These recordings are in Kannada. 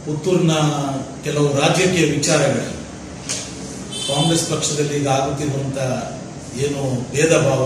ಪುತ್ತೂರಿನ ಕೆಲವು ರಾಜಕೀಯ ವಿಚಾರಗಳು ಕಾಂಗ್ರೆಸ್ ಪಕ್ಷದಲ್ಲಿ ಈಗ ಆಗುತ್ತಿರುವಂತ ಏನು ಭೇದ ಭಾವ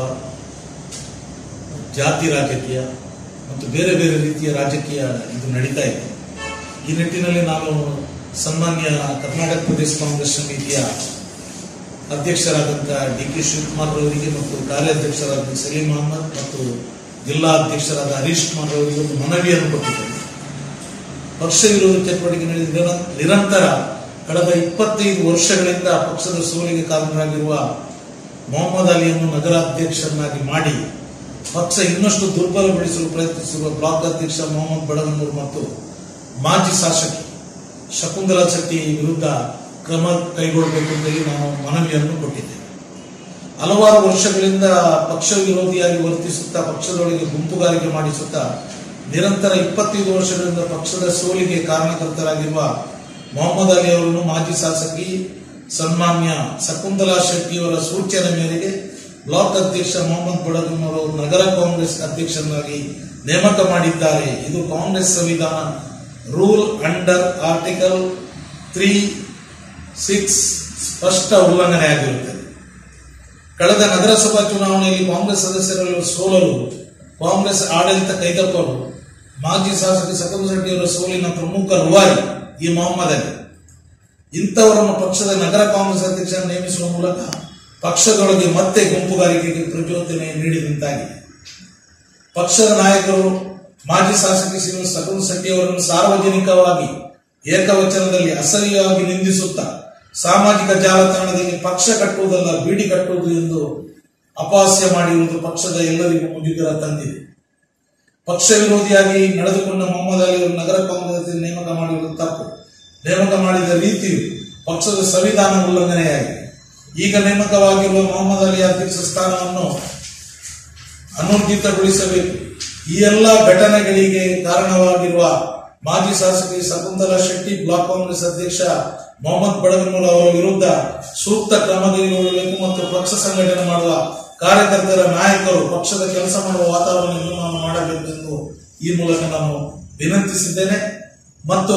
ಜಾತಿ ರಾಜಕೀಯ ಮತ್ತು ಬೇರೆ ಬೇರೆ ರೀತಿಯ ರಾಜಕೀಯ ಇದು ನಡೀತಾ ಇದೆ ಈ ನಿಟ್ಟಿನಲ್ಲಿ ನಾನು ಸನ್ಮಾನ್ಯ ಕರ್ನಾಟಕ ಪ್ರದೇಶ ಕಾಂಗ್ರೆಸ್ ಸಮಿತಿಯ ಅಧ್ಯಕ್ಷರಾದಂಥ ಡಿ ಕೆ ಶಿವಕುಮಾರ್ ಅವರಿಗೆ ಮತ್ತು ಕಾರ್ಯಾಧ್ಯಕ್ಷರಾದ ಸಲೀಂ ಅಹಮದ್ ಮತ್ತು ಜಿಲ್ಲಾ ಅಧ್ಯಕ್ಷರಾದ ಹರೀಶ್ ಕುಮಾರ್ ಅವರಿಗೆ ಒಂದು ಮನವಿಯನ್ನು ಕೊಟ್ಟಿದ್ದೇನೆ ಪಕ್ಷ ವಿರೋಧ ಚಟುವಟಿಕೆ ನಡೆದ ನಿರ- ನಿರಂತರ ಕಳೆದ ಇಪ್ಪತ್ತೈದು ವರ್ಷಗಳಿಂದ ಪಕ್ಷದ ಸೋಲಿಗೆ ಕಾರಣರಾಗಿರುವ ಮೊಹಮ್ಮದ್ ಅಲಿಯನ್ನು ನಗರಾಧ್ಯಕ್ಷರನ್ನಾಗಿ ಮಾಡಿ ಪಕ್ಷ ಇನ್ನಷ್ಟು ದುರ್ಬಲಗೊಳಿಸಲು ಪ್ರಯತ್ನಿಸಿರುವ ಬ್ಲಾಕ್ ಅಧ್ಯಕ್ಷ ಮೊಹಮ್ಮದ್ ಬಡಗನೂರ್ ಮತ್ತು ಮಾಜಿ ಶಾಸಕಿ ಶಕುಂತಲಾ ಶೆಟ್ಟಿ ವಿರುದ್ಧ ಕ್ರಮ ಕೈಗೊಳ್ಳಬೇಕು ಅಂತ ಹೇಳಿ ನಾನು ಮನವಿಯನ್ನು ಕೊಟ್ಟಿದ್ದೆ ಹಲವಾರು ವರ್ಷಗಳಿಂದ ಪಕ್ಷ ವಿರೋಧಿಯಾಗಿ ವರ್ತಿಸುತ್ತಾ ಪಕ್ಷದೊಳಗೆ ಗುಂಪುಗಾರಿಕೆ ಮಾಡಿಸುತ್ತಾ ನಿರಂತರ ಇಪ್ಪತ್ತೈದು ವರ್ಷಗಳಿಂದ ಪಕ್ಷದ ಸೋಲಿಗೆ ಕಾರಣಕರ್ತರಾಗಿರುವ ಮೊಹಮ್ಮದ್ ಅಲಿ ಅವರನ್ನು ಮಾಜಿ ಶಾಸಕಿ ಸನ್ಮಾನ್ಯ ಶಕುಂತಲಾ ಶೆಟ್ಟಿಯವರ ಸೂಚನೆ ಮೇರೆಗೆ ಬ್ಲಾಕ್ ಅಧ್ಯಕ್ಷ ಮೊಹಮ್ಮದ್ ಬಡಗನವರು ನಗರ ಕಾಂಗ್ರೆಸ್ ಅಧ್ಯಕ್ಷರನ್ನಾಗಿ ನೇಮಕ ಮಾಡಿದ್ದಾರೆ ಇದು ಕಾಂಗ್ರೆಸ್ ಸಂವಿಧಾನ rule under article three six ಸ್ಪಷ್ಟ ಉಲ್ಲಂಘನೆಯಾಗಿರುತ್ತದೆ ಕಳೆದ ನಗರಸಭಾ ಚುನಾವಣೆಯಲ್ಲಿ ಕಾಂಗ್ರೆಸ್ ಸದಸ್ಯರಲ್ಲಿ ಸೋಲಲು ಕಾಂಗ್ರೆಸ್ ಆಡಳಿತ ಕೈತಪ್ಪಲು ಮಾಜಿ ಶಾಸಕ ಸಕಲ್ ಶೆಟ್ಟಿಯವರ ಸೋಲಿನ ಪ್ರಮುಖ ರೂವಾರಿ ಈ ಮೊಹಮ್ಮದ್ ಅಲಿ ಇಂಥವರನ್ನು ಪಕ್ಷದ ನಗರ ಕಾಂಗ್ರೆಸ್ ಅಧ್ಯಕ್ಷ ನೇಮಿಸುವ ಮೂಲಕ ಪಕ್ಷದೊಳಗೆ ಮತ್ತೆ ಗುಂಪುಗಾರಿಕೆಗೆ ಪ್ರಚೋದನೆ ನೀಡಿದಂತಾಗಿದೆ ಪಕ್ಷದ ನಾಯಕರು ಮಾಜಿ ಶಾಸಕ ಶ್ರೀ ಸಕಲ್ ಶೆಟ್ಟಿ ಅವರನ್ನು ಸಾರ್ವಜನಿಕವಾಗಿ ಏಕವಚನದಲ್ಲಿ ಅಸಹ್ಯವಾಗಿ ನಿಂದಿಸುತ್ತಾ ಸಾಮಾಜಿಕ ಜಾಲತಾಣದಲ್ಲಿ ಪಕ್ಷ ಕಟ್ಟುವುದಲ್ಲ ಬೀಡಿ ಕಟ್ಟುವುದು ಎಂದು ಅಪಹಾಸ್ಯ ಮಾಡಿರುವುದು ಪಕ್ಷದ ಎಲ್ಲರಿಗೂ ಮುಜುಗರ ತಂದಿದೆ ಪಕ್ಷ ವಿರೋಧಿಯಾಗಿ ನಡೆದುಕೊಂಡ ಮೊಹಮ್ಮದ್ ಅಲಿ ಅವರು ನಗರ ಕಾಂಗ್ರೆಸ್ ನೇಮಕ ಮಾಡಿರುವುದು ತಪ್ಪು ನೇಮಕ ಮಾಡಿದ ರೀತಿಯು ಪಕ್ಷದ ಸಂವಿಧಾನ ಉಲ್ಲಂಘನೆಯಾಗಿದೆ ಈಗ ನೇಮಕವಾಗಿರುವ ಮೊಹಮ್ಮದ್ ಅಲಿ ಅಧ್ಯಕ್ಷ ಸ್ಥಾನವನ್ನು ಅನೂರ್ಜಿತಗೊಳಿಸಬೇಕು ಈ ಎಲ್ಲ ಘಟನೆಗಳಿಗೆ ಕಾರಣವಾಗಿರುವ ಮಾಜಿ ಶಾಸಕಿ ಶಕುಂತಲಾ ಶೆಟ್ಟಿ ಬ್ಲಾಕ್ ಕಾಂಗ್ರೆಸ್ ಅಧ್ಯಕ್ಷ ಮೊಹಮ್ಮದ್ ಬಡಗನೂರ್ ಅವರ ವಿರುದ್ಧ ಸೂಕ್ತ ಕ್ರಮ ಕೈಗೊಳ್ಳಬೇಕು ಮತ್ತು ಪಕ್ಷ ಸಂಘಟನೆ ಮಾಡುವ ಕಾರ್ಯಕರ್ತರ ನಾಯಕರು ಪಕ್ಷದ ಕೆಲಸ ಮಾಡುವ ವಾತಾವರಣ ನಿರ್ಮಾಣ ಮಾಡಬೇಕು ಎಂದು ಈ ಮೂಲಕ ನಾನು ವಿನಂತಿಸಿದ್ದೇನೆ ಮತ್ತು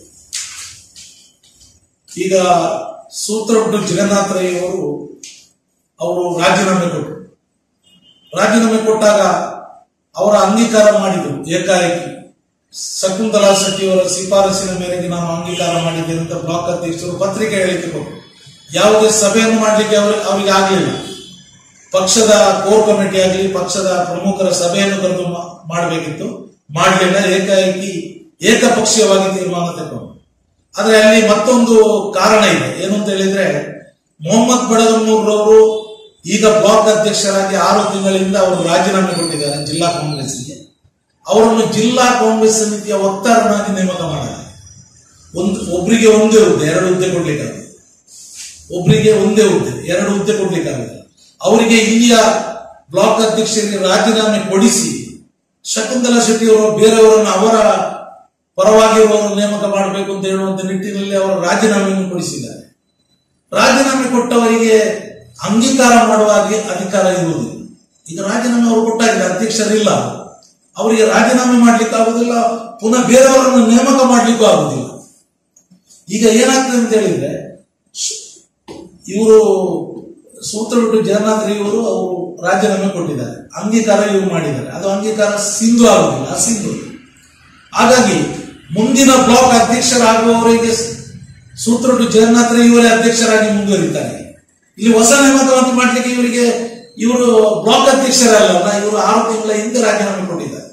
ಈಗ ಸೂತ್ರೊಡ್ಡು ಜಗನ್ನಾಥ ರೈ ಅವರು ಅವರು ರಾಜೀನಾಮೆ ಕೊಟ್ಟರು ರಾಜೀನಾಮೆ ಕೊಟ್ಟಾಗ ಅವರ ಅಂಗೀಕಾರ ಮಾಡಿದರು ಏಕಾಏಕಿ ಶಕುಂತಲಾ ಶೆಟ್ಟಿಯವರ ಶಿಫಾರಸಿನ ಮೇರೆಗೆ ನಾವು ಅಂಗೀಕಾರ ಮಾಡಿದ್ದೇವೆ ಅಂತ ಬ್ಲಾಕ್ ಅಧ್ಯಕ್ಷರು ಪತ್ರಿಕೆ ಹೇಳಿಕೆ ಕೊಟ್ಟರು ಯಾವುದೇ ಸಭೆಯನ್ನು ಮಾಡಲಿಕ್ಕೆ ಅವರು ಅವರಿಗೆ ಆಗಲಿಲ್ಲ ಪಕ್ಷದ ಕೋರ್ ಕಮಿಟಿ ಆಗಲಿ ಪಕ್ಷದ ಪ್ರಮುಖರ ಸಭೆಯನ್ನು ಕರೆದು ಮಾ- ಮಾಡಬೇಕಿತ್ತು ಮಾಡಲಿಲ್ಲ ಏಕಾಏಕಿ ಏಕಪಕ್ಷೀಯವಾಗಿ ತೀರ್ಮಾನ ತಗೊಂಡು ಆದ್ರೆ ಅಲ್ಲಿ ಮತ್ತೊಂದು ಕಾರಣ ಇದೆ ಏನು ಅಂತ ಹೇಳಿದ್ರೆ ಮೊಹಮ್ಮದ್ ಬಡಗನ್ನೂರ್ರವರು ಈಗ ಬ್ಲಾಕ್ ಅಧ್ಯಕ್ಷರಾಗಿ ಆರು ತಿಂಗಳಿಂದ ಅವರು ರಾಜೀನಾಮೆ ಕೊಟ್ಟಿದ್ದಾರೆ ಜಿಲ್ಲಾ ಕಾಂಗ್ರೆಸ್ಗೆ ಅವರನ್ನು ಜಿಲ್ಲಾ ಕಾಂಗ್ರೆಸ್ ಸಮಿತಿಯ ವಕ್ತಾರನಾಗಿ ನೇಮಕ ಮಾಡಲಾಗಿದೆ ಒಂದು ಒಬ್ಬರಿಗೆ ಒಂದೇ ಹುದ್ದೆ ಎರಡು ಹುದ್ದೆ ಕೊಡ್ಲಿಕ್ಕಾಗುತ್ತೆ ಒಬ್ಬರಿಗೆ ಒಂದೇ ಹುದ್ದೆ ಎರಡು ಹುದ್ದೆ ಕೊಡ್ಲಿಕ್ಕಾಗುತ್ತೆ ಅವರಿಗೆ ಇಲ್ಲಿಯ ಬ್ಲಾಕ್ ಅಧ್ಯಕ್ಷರಿಗೆ ರಾಜೀನಾಮೆ ಕೊಡಿಸಿ ಶಕುಂತಲಾ ಶೆಟ್ಟಿ ಅವರು ಬೇರೆಯವರನ್ನು ಅವರ ಪರವಾಗಿರುವವರು ನೇಮಕ ಮಾಡಬೇಕು ಅಂತ ಹೇಳುವಂತ ನಿಟ್ಟಿನಲ್ಲಿ ಅವರು ರಾಜೀನಾಮೆಯನ್ನು ಕೊಡಿಸಿದ್ದಾರೆ ರಾಜೀನಾಮೆ ಕೊಟ್ಟವರಿಗೆ ಅಂಗೀಕಾರ ಮಾಡುವ ಅಧಿ- ಅಧಿಕಾರ ಇರುವುದಿಲ್ಲ ಈಗ ರಾಜೀನಾಮೆ ಅವರು ಕೊಟ್ಟಾಗಿದೆ ಅಧ್ಯಕ್ಷರಿಲ್ಲ ಅವರಿಗೆ ರಾಜೀನಾಮೆ ಮಾಡ್ಲಿಕ್ಕೆ ಆಗುದಿಲ್ಲ ಪುನಃ ಬೇರೆಯವರನ್ನು ನೇಮಕ ಮಾಡ್ಲಿಕ್ಕೂ ಆಗುದಿಲ್ಲ ಈಗ ಏನಾಗ್ತದೆ ಅಂತ ಹೇಳಿದ್ರೆ ಇವರು ಸೂತ್ರಬಿಟ್ಟು ಜಗನ್ನಾಥ್ ರೈ ಇವರು ಅವರು ರಾಜೀನಾಮೆ ಕೊಟ್ಟಿದ್ದಾರೆ ಅಂಗೀಕಾರ ಇವರು ಮಾಡಿದ್ದಾರೆ ಅದು ಅಂಗೀಕಾರ ಸಿಂಧು ಆಗುದಿಲ್ಲ ಅಸಿಂಧು ಹಾಗಾಗಿ ಮುಂದಿನ ಬ್ಲಾಕ್ ಅಧ್ಯಕ್ಷರಾಗುವವರಿಗೆ ಸೂತ್ರೊಟ್ಟು ಜಗನ್ನಾಥ್ ರೈ ಇವರೇ ಅಧ್ಯಕ್ಷರಾಗಿ ಮುಂದುವರಿತಾರೆ ಇಲ್ಲಿ ಹೊಸ ನೇಮಕವನ್ನು ಮಾಡಲಿಕ್ಕೆ ಇವರಿಗೆ ಇವರು ಬ್ಲಾಕ್ ಅಧ್ಯಕ್ಷರಲ್ಲ ಇವರು ಆರು ತಿಂಗಳ ಹಿಂದೆ ರಾಜೀನಾಮೆ ಕೊಟ್ಟಿದ್ದಾರೆ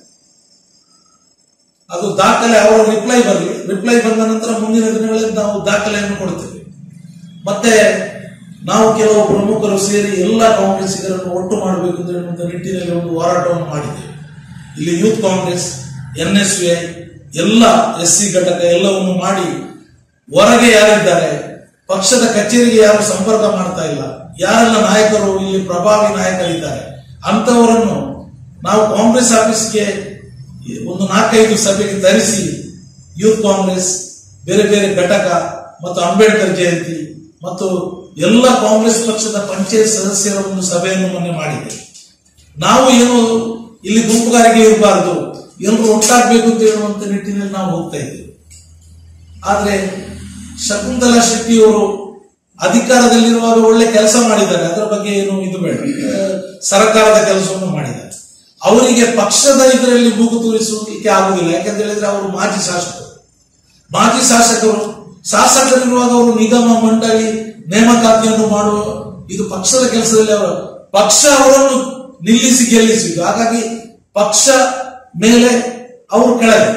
ಅದು ದಾಖಲೆ ಅವರ ರಿಪ್ಲೈ ಬರಲಿ ರಿಪ್ಲೈ ಬಂದ ನಂತರ ಮುಂದಿನ ದಿನಗಳಲ್ಲಿ ನಾವು ದಾಖಲೆಯನ್ನು ಕೊಡ್ತೇವೆ ಮತ್ತೆ ನಾವು ಕೆಲವು ಪ್ರಮುಖರು ಸೇರಿ ಎಲ್ಲ ಕಾಂಗ್ರೆಸ್ಸಿಗರನ್ನು ಒಟ್ಟು ಮಾಡಬೇಕು ಅಂತ ಹೇಳುವಂತ ನಿಟ್ಟಿನಲ್ಲಿ ಒಂದು ಹೋರಾಟವನ್ನು ಮಾಡಿದ್ದೇವೆ ಇಲ್ಲಿ youth Congress N S V I ಎಲ್ಲ ಎಸ್ ಸಿ ಘಟಕ ಎಲ್ಲವನ್ನು ಮಾಡಿ ಹೊರಗೆ ಯಾರಿದ್ದಾರೆ ಪಕ್ಷದ ಕಚೇರಿಗೆ ಯಾರು ಸಂಪರ್ಕ ಮಾಡ್ತಾ ಇಲ್ಲ ಯಾರೆಲ್ಲ ನಾಯಕರು ಇಲ್ಲಿ ಪ್ರಭಾವಿ ನಾಯಕರಿದ್ದಾರೆ ಅಂತವರನ್ನು ನಾವು ಕಾಂಗ್ರೆಸ್ ಆಫೀಸ್ಗೆ ಒಂದು ನಾಲ್ಕೈದು ಸಭೆಗೆ ತರಿಸಿ ಯೂತ್ ಕಾಂಗ್ರೆಸ್ ಬೇರೆ ಬೇರೆ ಘಟಕ ಮತ್ತು ಅಂಬೇಡ್ಕರ್ ಜಯಂತಿ ಮತ್ತು ಎಲ್ಲ ಕಾಂಗ್ರೆಸ್ ಪಕ್ಷದ ಪಂಚಾಯತ್ ಸದಸ್ಯರ ಒಂದು ಸಭೆಯನ್ನು ಮೊನ್ನೆ ಮಾಡಿದೆ ನಾವು ಏನು ಇಲ್ಲಿ ಗುಂಪುಗಾರಿಕೆ ಇರಬಾರದು ಎಲ್ಲರೂ ಒಟ್ಟಾಗಬೇಕು ಅಂತ ಹೇಳುವಂತ ನಿಟ್ಟಿನಲ್ಲಿ ನಾವು ಹೋಗ್ತಾ ಇದ್ದೇವೆ ಆದ್ರೆ ಶಕುಂತಲಾ ಶೆಟ್ಟಿಯವರು ಅಧಿಕಾರದಲ್ಲಿರುವಾಗ ಒಳ್ಳೆ ಕೆಲಸ ಮಾಡಿದ್ದಾರೆ ಅದರ ಬಗ್ಗೆ ಏನು ಇದು ಬೇಡ ಆ, ಸರ್ಕಾರದ ಕೆಲಸವನ್ನು ಮಾಡಿದ್ದಾರೆ ಅವರಿಗೆ ಪಕ್ಷದ ಇದರಲ್ಲಿ ಮೂಗು ತೂರಿಸುವುದಕ್ಕೆ ಆಗುದಿಲ್ಲ ಯಾಕಂತ ಹೇಳಿದ್ರೆ ಅವರು ಮಾಜಿ ಶಾಸಕರು ಮಾಜಿ ಶಾಸಕರು ಶಾಸಕರಿರುವಾಗ ಅವರು ನಿಗಮ ಮಂಡಳಿ ನೇಮಕಾತಿಯನ್ನು ಮಾಡುವ ಇದು ಪಕ್ಷದ ಕೆಲಸದಲ್ಲಿ ಅವರು ಪಕ್ಷ ಅವರನ್ನು ನಿಲ್ಲಿಸಿ ಗೆಲ್ಲಿಸಿದ್ದು ಹಾಗಾಗಿ ಪಕ್ಷ ಮೇಲೆ ಅವರು ಕೆಳಗೆ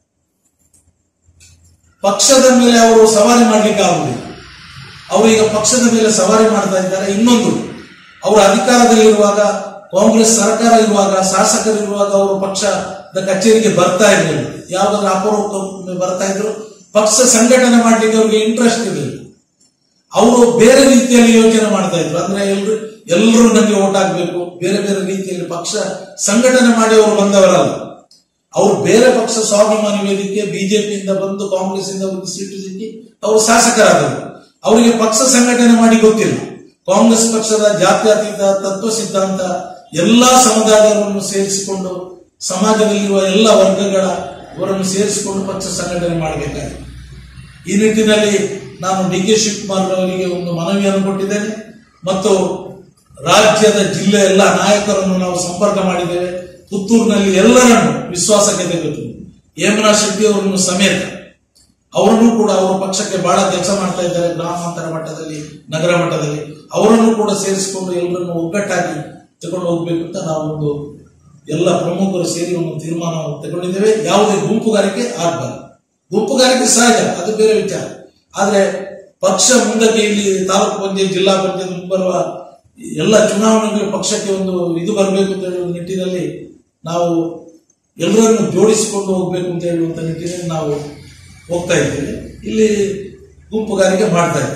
ಪಕ್ಷದ ಮೇಲೆ ಅವರು ಸವಾರಿ ಮಾಡ್ಲಿಕ್ಕೆ ಆಗುದಿಲ್ಲ ಅವರು ಈಗ ಪಕ್ಷದ ಮೇಲೆ ಸವಾರಿ ಮಾಡ್ತಾ ಇದ್ದಾರೆ ಇನ್ನೊಂದು ಅವರು ಅಧಿಕಾರದಲ್ಲಿರುವಾಗ ಕಾಂಗ್ರೆಸ್ ಸರ್ಕಾರ ಇರುವಾಗ ಶಾಸಕರಿರುವಾಗ ಅವರು ಪಕ್ಷದ ಕಚೇರಿಗೆ ಬರ್ತಾ ಇರಲಿಲ್ಲ ಯಾವ್ದಾದ್ರು ಅಪರೂಪ ಬರ್ತಾ ಇದ್ರು ಪಕ್ಷ ಸಂಘಟನೆ ಮಾಡ್ಲಿಕ್ಕೆ ಅವ್ರಿಗೆ ಇಂಟ್ರೆಸ್ಟ್ ಇರಲಿಲ್ಲ ಅವರು ಬೇರೆ ರೀತಿಯಲ್ಲಿ ಯೋಚನೆ ಮಾಡ್ತಾ ಇದ್ರು ಅಂದ್ರೆ ಎಲ್ರು ಎಲ್ಲರೂ ನನಗೆ ಓಟ್ ಹಾಕ್ಬೇಕು ಬೇರೆ ಬೇರೆ ರೀತಿಯಲ್ಲಿ ಪಕ್ಷ ಸಂಘಟನೆ ಮಾಡಿ ಅವರು ಬಂದವರಲ್ಲ ಅವರು ಬೇರೆ ಪಕ್ಷ ಸ್ವಾಭಿಮಾನಿ ವೇದಿಕೆ ಬಿಜೆಪಿಯಿಂದ ಬಂದು ಕಾಂಗ್ರೆಸ್ ಇಂದ ಒಂದು ಸೀಟು ಸಿಕ್ಕಿ ಅವರು ಶಾಸಕರಾದರು ಅವರಿಗೆ ಪಕ್ಷ ಸಂಘಟನೆ ಮಾಡಿ ಗೊತ್ತಿಲ್ಲ ಕಾಂಗ್ರೆಸ್ ಪಕ್ಷದ ಜಾತ್ಯತೀತ ತತ್ವ ಸಿದ್ಧಾಂತ ಎಲ್ಲಾ ಸಮುದಾಯವನ್ನು ಸೇರಿಸಿಕೊಂಡು ಸಮಾಜದಲ್ಲಿರುವ ಎಲ್ಲ ವರ್ಗಗಳ ಅವರನ್ನು ಸೇರಿಸಿಕೊಂಡು ಪಕ್ಷ ಸಂಘಟನೆ ಮಾಡಬೇಕಾಗಿದೆ ಈ ನಿಟ್ಟಿನಲ್ಲಿ ನಾನು ಡಿ ಕೆ ಶಿವಕುಮಾರ್ ಅವರಿಗೆ ಒಂದು ಮನವಿಯನ್ನು ಕೊಟ್ಟಿದ್ದೇನೆ ಮತ್ತು ರಾಜ್ಯದ ಜಿಲ್ಲೆ ಎಲ್ಲ ನಾಯಕರನ್ನು ನಾವು ಸಂಪರ್ಕ ಮಾಡಿದ್ದೇವೆ ಪುತ್ತೂರಿನಲ್ಲಿ ಎಲ್ಲರನ್ನು ವಿಶ್ವಾಸಕ್ಕೆ ತೆಗೆದು ಹೇಮನಾ ಶೆಟ್ಟಿ ಅವರನ್ನು ಸಮೇತ ಅವರನ್ನು ಕೂಡ ಅವರ ಪಕ್ಷಕ್ಕೆ ಬಹಳ ಕೆಲಸ ಮಾಡ್ತಾ ಇದ್ದಾರೆ ಗ್ರಾಮಾಂತರ ಮಟ್ಟದಲ್ಲಿ ನಗರ ಮಟ್ಟದಲ್ಲಿ ಅವರನ್ನು ಕೂಡ ಸೇರಿಸಿಕೊಂಡು ಎಲ್ಲರನ್ನು ಒಗ್ಗಟ್ಟಾಗಿ ತಗೊಂಡು ಹೋಗ್ಬೇಕು ಅಂತ ನಾವು ಒಂದು ಎಲ್ಲ ಪ್ರಮುಖರು ಸೇರಿ ಒಂದು ತೀರ್ಮಾನವನ್ನು ತಗೊಂಡಿದ್ದೇವೆ ಯಾವುದೇ ಗುಂಪುಗಾರಿಕೆ ಆಗಬಾರದು ಗುಂಪುಗಾರಿಕೆ ಸಹಜ ಅದು ಬೇರೆ ವಿಚಾರ ಆದ್ರೆ ಪಕ್ಷ ಮುಂದಕ್ಕೆ ಇಲ್ಲಿ ತಾಲೂಕು ಪಂಚಾಯತ್ ಜಿಲ್ಲಾ ಪಂಚಾಯತ್ ಮುಂಬರುವ ಎಲ್ಲ ಚುನಾವಣೆಗೆ ಪಕ್ಷಕ್ಕೆ ಒಂದು ಇದು ಬರಬೇಕು ಅಂತ ಹೇಳುವ ನಿಟ್ಟಿನಲ್ಲಿ ನಾವು ಎಲ್ಲರನ್ನು ಜೋಡಿಸಿಕೊಂಡು ಹೋಗ್ಬೇಕು ಅಂತ ಹೇಳುವಂತ ನಿಟ್ಟಿನಲ್ಲಿ ನಾವು ಹೋಗ್ತಾ ಇದ್ದೇವೆ ಇಲ್ಲಿ ಗುಂಪುಗಾರಿಕೆ ಮಾಡ್ತಾ ಇದ್ದೇವೆ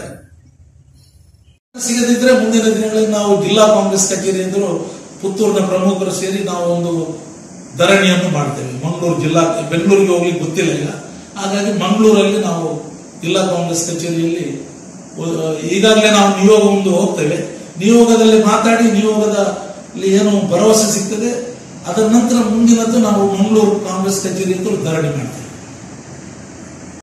ಸಿಗದಿದ್ರೆ ಮುಂದಿನ ದಿನಗಳಲ್ಲಿ ನಾವು ಜಿಲ್ಲಾ ಕಾಂಗ್ರೆಸ್ ಕಚೇರಿ ಎದುರು ಪುತ್ತೂರಿನ ಪ್ರಮುಖರು ಸೇರಿ ನಾವು ಒಂದು ಧರಣಿಯನ್ನು ಮಾಡ್ತೇವೆ ಮಂಗಳೂರು ಜಿಲ್ಲಾ ಬೆಂಗಳೂರಿಗೆ ಹೋಗ್ಲಿಕ್ಕೆ ಗೊತ್ತಿಲ್ಲ ಈಗ ಹಾಗಾಗಿ ಮಂಗಳೂರಲ್ಲಿ ನಾವು ಜಿಲ್ಲಾ ಕಾಂಗ್ರೆಸ್ ಕಚೇರಿಯಲ್ಲಿ ಅಹ್, ಈಗಾಗಲೇ ನಾವು ನಿಯೋಗ ಒಂದು ಹೋಗ್ತೇವೆ ನಿಯೋಗದಲ್ಲಿ ಮಾತಾಡಿ ನಿಯೋಗದಲ್ಲಿ ಏನು ಭರವಸೆ ಸಿಗ್ತದೆ ಅದರ ನಂತರ ಮುಂದಿನದ್ದು ನಾವು ಮಂಗಳೂರು ಕಾಂಗ್ರೆಸ್ ಕಚೇರಿ ಎದುರು ಧರಣಿ ಮಾಡ್ತೇವೆ